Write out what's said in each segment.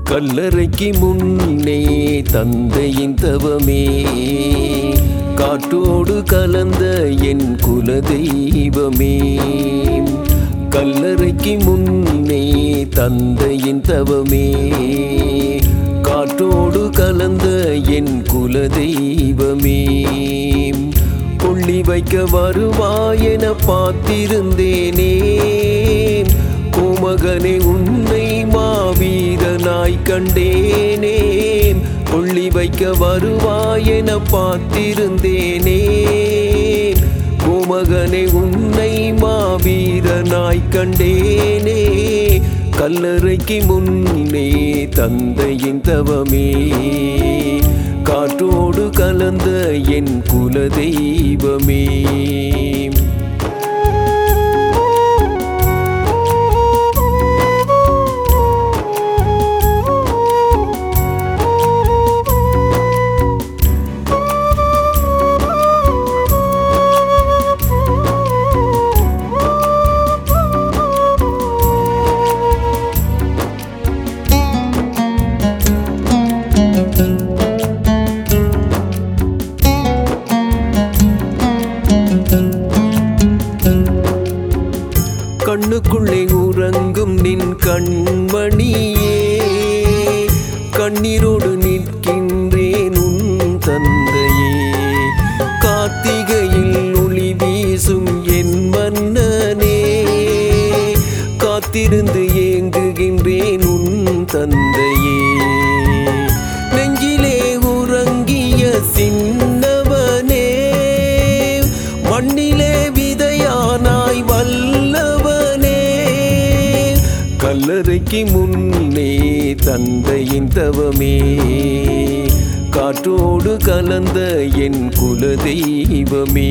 கல்லறைக்கு முன்னே தந்தையின் தவமே காற்றோடு கலந்த என் குல தெய்வமே கல்லறைக்கு முன்னே தந்தையின் தவமே காற்றோடு கலந்த என் குல தெய்வமே கொள்ளி வைக்க வருவாயென பார்த்திருந்தேனே கோமகனே உன்னை மாவீரனாய் கண்டேனே கொள்ளி வைக்க வருவாயென பார்த்திருந்தேனே கோமகனே உன்னை மாவீரனாய் கண்டேனே கல்லறைக்கு முன்னே தந்தையின் தவமே காற்றோடு கலந்த என் குல தெய்வமே கண்ணுக்குள்ளே உறங்கும் நின் கண்மணியே கண்ணீரோடு நிற்கின்றேன் உன் தந்தையே கார்த்திகையில் ஒளி வீசும் என் மன்னனே காத்திருந்து ஏங்குகின்றேன் உன் தந்தையே நெஞ்சிலே உறங்கிய சின்னவனே மண்ணிலே விதையானாய் வல்லவனே கல்லறைக்கு முன்னே தந்தையின் தவமே காற்றோடு கலந்த என் குல தெய்வமே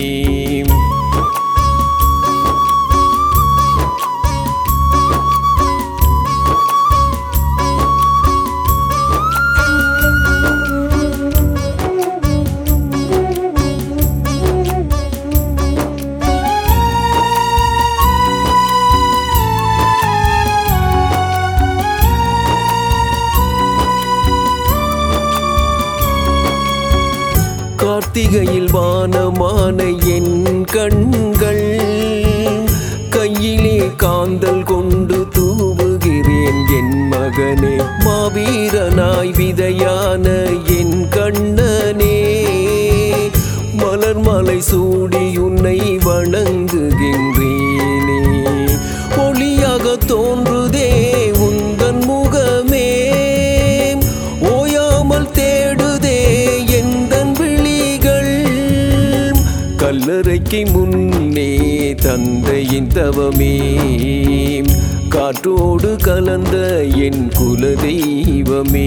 கார்த்திகையில் வானமான என் கண்கள் கையிலே காந்தல் கொண்டு தூவுகிறேன் என் மகனே மாவீரனாய் விதையான என் கண்ணனே மலர் மலை சூடி உன்னை வணங்குகின்றேனே ஒளியாக தோன்றுதே உந்தன் முகமே ஓயாமல் தேடுதே எந்தன் விழிகள் கல்லறைக்கு முன்னே தந்தையின் தவமே காற்றோடு கலந்த என் குல தெய்வமே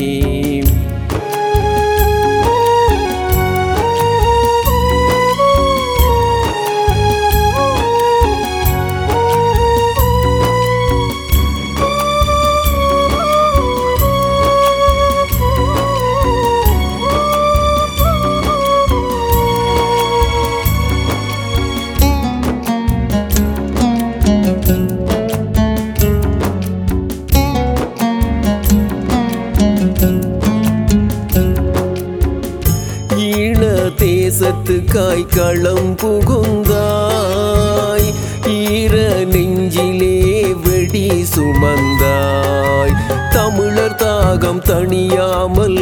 ஈழ தேசத்துக்காய் களம் புகுந்தாய் ஈர நெஞ்சிலே வெடி சுமந்தாய் தமிழர் தாகம் தணியாமல்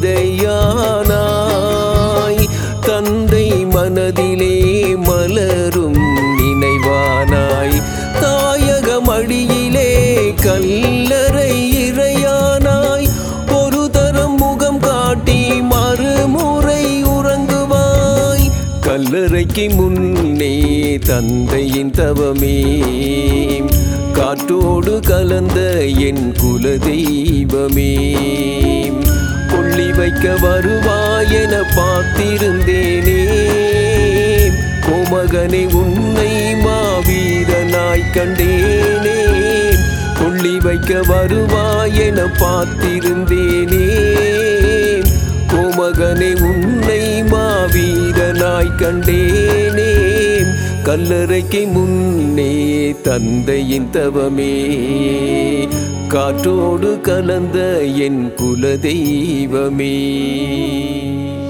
விதையானாய் தந்தை மனதிலே மலரும் நினைவானாய் தாயக மடியிலே கல்லறை இறையானாய் ஒரு தரம் முகம் காட்டி மறுமுறை உறங்குவாய் கல்லறைக்கு முன்னே தந்தையின் தவமே காற்றோடு கலந்த என் குல தெய்வமே கொள்ளி வைக்க வருவாயென பார்த்திருந்தேனே கோமகனை உன்னை மாவீரனாய் கண்டேனே கொள்ளி வைக்க வருவாயென பார்த்திருந்தேனே கோமகனை உன்னை மாவீரனாய் கண்டேனே கல்லறைக்கு முன்னே தந்தையின் தவமே காற்றோடு கலந்த என் குலதெய்வமே